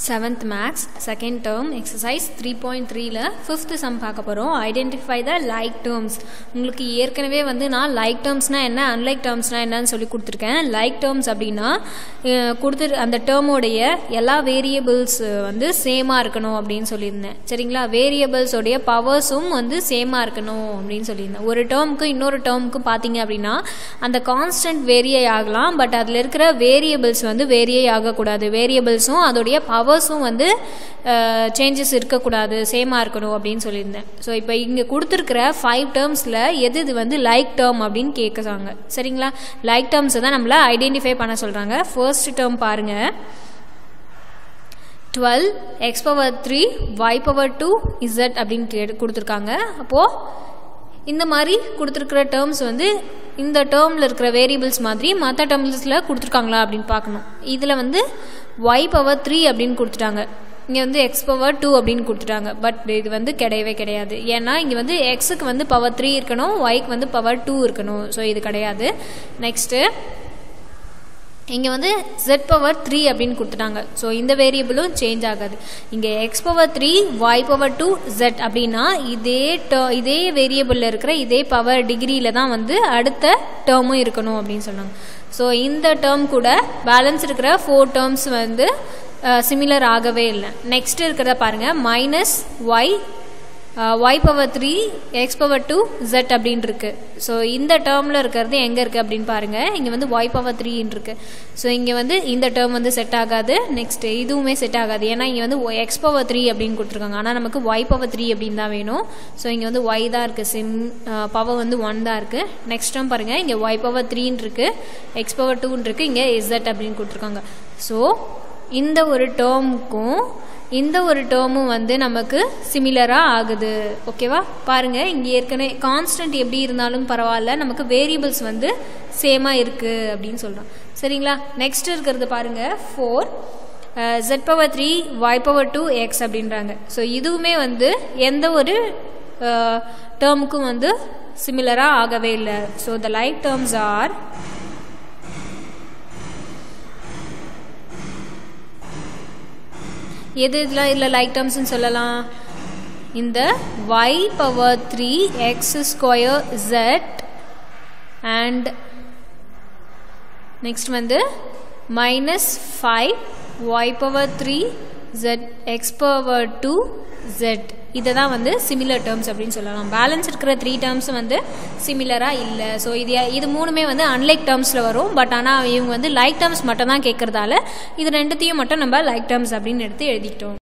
seventh maths second term exercise three point த்ரீல fifth sum பார்க்க போகிறோம் ஐடென்டிஃபை த லைக் டேர்ம்ஸ் உங்களுக்கு ஏற்கனவே வந்து நான் லைக் டேர்ம்ஸ்னால் என்ன அன்லைக் டேர்ம்ஸ்னால் என்னன்னு சொல்லி கொடுத்துருக்கேன் லைக் டேர்ம்ஸ் அப்படின்னா அஹ், கொடுத்துரு அந்த டேர்மோடைய எல்லா வேரியபிள்ஸ் வந்து சேமாக இருக்கணும் அப்படின்னு சொல்லியிருந்தேன் சரிங்களா வேரியபிள்ஸோடைய பவர்ஸும் வந்து சேமாக இருக்கணும் அப்படின்னு சொல்லியிருந்தேன் ஒரு டேர்முக்கு இன்னொரு டேர்முக்கு பார்த்தீங்க அப்படின்னா அந்த கான்ஸ்டன்ட் வேரியை ஆகலாம் பட் அதில் இருக்கிற வேரியபிள்ஸ் வந்து வேரியே ஆகக்கூடாது வேரியபிள்ஸும் அதோடைய பவர்ஸும் வந்து சேஞ்சஸ் இருக்கக்கூடாது சேமாக இருக்கணும் அப்படின்னு சொல்லியிருந்தேன் ஸோ இப்போ இங்கே கொடுத்துருக்கிற ஃபைவ் டேர்ம்ஸில் எது இது வந்து லைக் டேர்ம் அப்படின்னு கேட்குறாங்க சரிங்களா லைக் டேர்ம்ஸை தான் நம்மள ஐடென்டிஃபை பண்ண சொல்கிறாங்க ஃபர்ஸ்ட் டேர்ம் பாருங்கள் twelve x power three y power two z அப்படின்னு கே- கொடுத்துருக்காங்க அப்போது இந்த மாதிரி கொடுத்துருக்கிற டேர்ம்ஸ் வந்து இந்த டேர்மில் இருக்கிற வேரியபிள்ஸ் மாதிரி மற்ற டேர்ம்ஸில் கொடுத்துருக்காங்களா அப்படின்னு பார்க்கணும் இதில் வந்து ஒய் பவர் த்ரீ அப்படின்னு கொடுத்துட்டாங்க இங்கே வந்து எக்ஸ் பவர் டூ அப்படின்னு கொடுத்துட்டாங்க பட் இது வந்து கிடையவே கிடையாது ஏன்னா இங்கே வந்து எக்ஸுக்கு வந்து பவர் த்ரீ இருக்கணும் ஒய்க்கு வந்து பவர் டூ இருக்கணும் ஸோ இது கிடையாது நெக்ஸ்ட்டு இங்கே வந்து z பவர் த்ரீ அப்படின்னு கொடுத்துட்டாங்க ஸோ இந்த வேரியபிளும் சேஞ்ச் ஆகாது இங்கே x power three y power two z அப்படின்னா இதே ter- இதே வேரியபிளில் இருக்கிற இதே பவர் டிகிரியில் தான் வந்து அடுத்த டேர்மும் இருக்கணும் அப்படின்னு சொன்னாங்க ஸோ இந்த டேர்ம் கூட பேலன்ஸ் இருக்கிற ஃபோர் டேர்ம்ஸ் வந்து சிமிலர் ஆகவே இல்லை நெக்ஸ்ட் இருக்கிறத பாருங்கள் minus y y power three x power two z அப்படின்னு இருக்கு ஸோ இந்த டேர்மில் இருக்கிறது எங்கே இருக்குது அப்படின்னு பாருங்கள் இங்கே வந்து ஒய் பவர் த்ரீன்னு இருக்கு ஸோ இங்கே வந்து இந்த டேர்ம் வந்து செட் ஆகாது நெக்ஸ்ட் இதுவுமே செட் ஆகாது ஏன்னா இங்கே வந்து எக்ஸ் பவர் த்ரீ அப்படின்னு கொடுத்துருக்காங்க ஆனால் நமக்கு ஒய் பவர் த்ரீ அப்படின்னு தான் வேணும் ஸோ இங்கே வந்து ஒய் தான் இருக்குது சிம் பவர் வந்து ஒன் தான் இருக்குது நெக்ஸ்ட் டேர்ம் பாருங்கள் இங்கே ஒய் பவர் த்ரீன்னு இருக்கு எக்ஸ் பவர் டூன்னு இருக்கு இங்கே இசட் அப்படின்னு கொடுத்துருக்காங்க ஸோ இந்த ஒரு டேர்முக்கும் இந்த ஒரு டேர்மும் வந்து நமக்கு சிமிலராக ஆகுது ஓகேவா பாருங்கள் இங்கே ஏற்கனவே கான்ஸ்டன்ட் எப்படி இருந்தாலும் பரவாயில்ல நமக்கு வேரியபிள்ஸ் வந்து சேமாக இருக்குது அப்படின்னு சொல்கிறோம் சரிங்களா நெக்ஸ்ட் இருக்கிறது பாருங்கள் four z power three y power two x அப்படின்றாங்க ஸோ இதுவுமே வந்து எந்த ஒரு டேர்முக்கும் வந்து சிமிலராக ஆகவே இல்லை so the like terms are எது இதெல்லாம் இதில் லைக் டேர்ம்ஸ்னு சொல்லலாம் இந்த y power three x square z and next வந்து minus five y power three z x power two z இதை தான் வந்து சிமிலர் டேர்ம்ஸ் அப்படின்னு சொல்லலாம் பேலன்ஸ் இருக்கிற த்ரீ டேர்ம்ஸ் வந்து சிமிலராக இல்லை ஸோ இது இது மூணுமே வந்து அன்லைக் டேர்ம்ஸில் வரும் பட் ஆனால் இவங்க வந்து லைக் டேர்ம்ஸ் மட்டும் தான் கேட்குறதால இது ரெண்டுத்தையும் மட்டும் நம்ம லைக் டேர்ம்ஸ் அப்படின்னு எடுத்து எழுதிக்கிட்டோம்